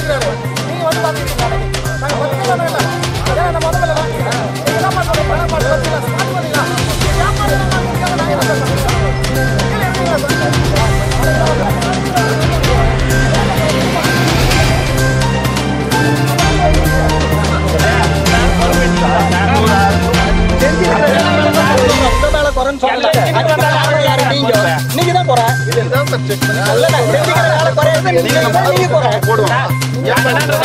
இருக்கிறாரு நீங்க வந்து பாத்துக்கிட்டீங்க நாங்க பத்து பேர் இல்ல ஏன்னா நம்ம முதல்ல வாங்கிக்கிறோம் நீங்க என்ன பண்றீங்க பணம் பாட்டு பத்தீங்களா ஸ்டார்ட் பண்ணீங்களா வியாபாரம் என்ன பண்ணிருக்காங்க நாங்க என்ன சொல்றோம் கீழே இருக்கீங்களா உங்க மேல குறைன்னு சொல்லல அங்க மேல குறை யாரு நீங்க நீங்க தான் குறை நல்ல செஞ்சுக்கிற வேலை குறையாது நீங்க நீங்க குறை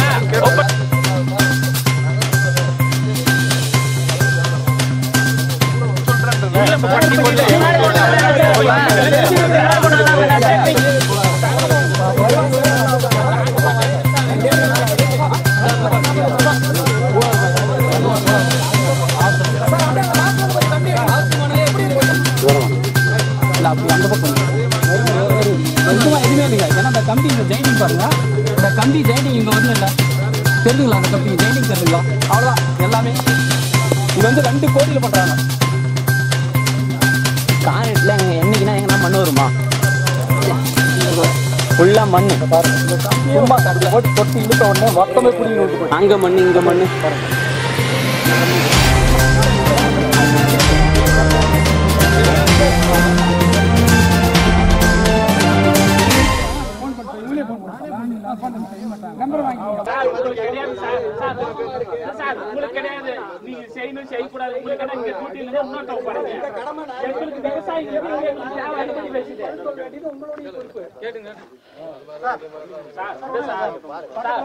இல்ல அப்படி அந்த பக்கம் கொஞ்சமா எதுவுமே இல்லைங்க ஏன்னா இந்த கம்பி இந்த ஜெயினிங் பாருங்க இந்த கம்பி ஜெயினிங் இங்க வந்து இல்ல தெரிஞ்சுங்களா அந்த கம்பி ஜெயினிங் தெரிஞ்சுங்களா அவ்வளவுதான் எல்லாமே இது வந்து ரெண்டு கோடியில பண்றாங்க கான்கிரீட்ல என்னைக்குன்னா எங்கன்னா மண் வருமா ஃபுல்லா மண்ணு சும்மா தண்ணி போட்டு கொட்டி இழுத்த உடனே மொத்தமே பிடிங்கி விட்டு போயிடும் அங்க மண்ணு இங்க மண்ணு உங்களுக்கு கிடையாது நீங்க செய்யணும் செய்யக்கூடாது உங்களுக்கு என்ன இங்க டியூட்டி இல்ல இன்னொருத்த ஒப்படைங்க எங்களுக்கு விவசாயிகளுக்கு எங்களுக்கு தேவை அடிக்கடி பேசுது கேட்டுங்க சார் சார் சார்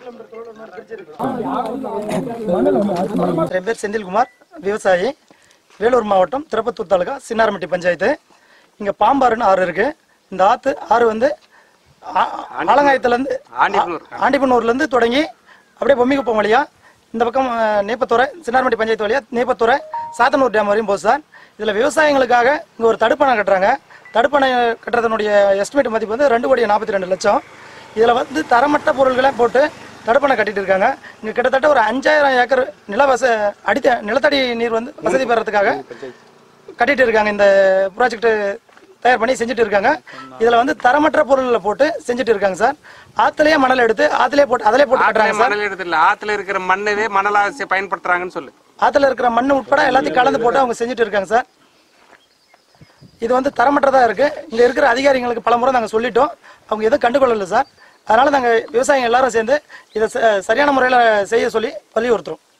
என் பேர் செந்தில்குமார் விவசாயி வேலூர் மாவட்டம் திருப்பத்தூர் தாலுகா சின்னாரம்பட்டி பஞ்சாயத்து இங்க பாம்பாறுன்னு ஆறு இருக்கு இந்த ஆத்து ஆறு வந்து ஆ- ஆலங்காயத்துலேருந்து ஆண்டிப்பனூர்லேருந்து தொடங்கி அப்படியே பொம்மிக்குப்பம் வழியா இந்த பக்கம் அஹ், நேப்பத்துறை சின்னாரம்பட்டி பஞ்சாயத்து வழியா நேப்பத்துறை சாத்தனூர் டேம் வரையும் போகுது சார் இதில் விவசாயிகளுக்காக இங்கே ஒரு தடுப்பணை கட்டுறாங்க தடுப்பணை கட்டுறதனுடைய எஸ்டிமேட் மதிப்பு வந்து ரெண்டு கோடி நாற்பத்தி ரெண்டு லட்சம் இதில் வந்து தரமட்ட பொருள்களை போட்டு தடுப்பணை கட்டிட்டு இருக்காங்க இங்கே கிட்டத்தட்ட ஒரு அஞ்சாயிரம் ஏக்கர் நில வச அடித்த நிலத்தடி நீர் வந்து வசதி பெறறதுக்காக கட்டிட்டு இருக்காங்க இந்த ப்ராஜெக்ட் தயார் பண்ணி செஞ்சுட்டு இருக்காங்க இதுல வந்து தரமற்ற பொருள்களை போட்டு செஞ்சுட்டு இருக்காங்க சார் ஆத்துலயே மணல் எடுத்து ஆத்துலயே போட்டு அதிலே போட்டு கட்டுறாங்க சார் மணல் எடுத்துல ஆத்துல இருக்கிற மண்ணவே மணலா செ- பயன்படுத்துறாங்கன்னு சொல்லு ஆத்துல இருக்கிற மண் உட்பட எல்லாத்தையும் கலந்து போட்டு அவங்க செஞ்சுட்டு இருக்காங்க சார் இது வந்து தரமற்றதா இருக்கு இங்க இருக்கிற அதிகாரிகளுக்கு பல முறை நாங்க சொல்லிட்டோம் அவங்க எதுவும் கண்டுகொள்ளல சார் அதனால நாங்க விவசாயிகள் எல்லாரும் சேர்ந்து இதை ச- சரியான முறையில செய்ய சொல்லி வலியுறுத்துறோம்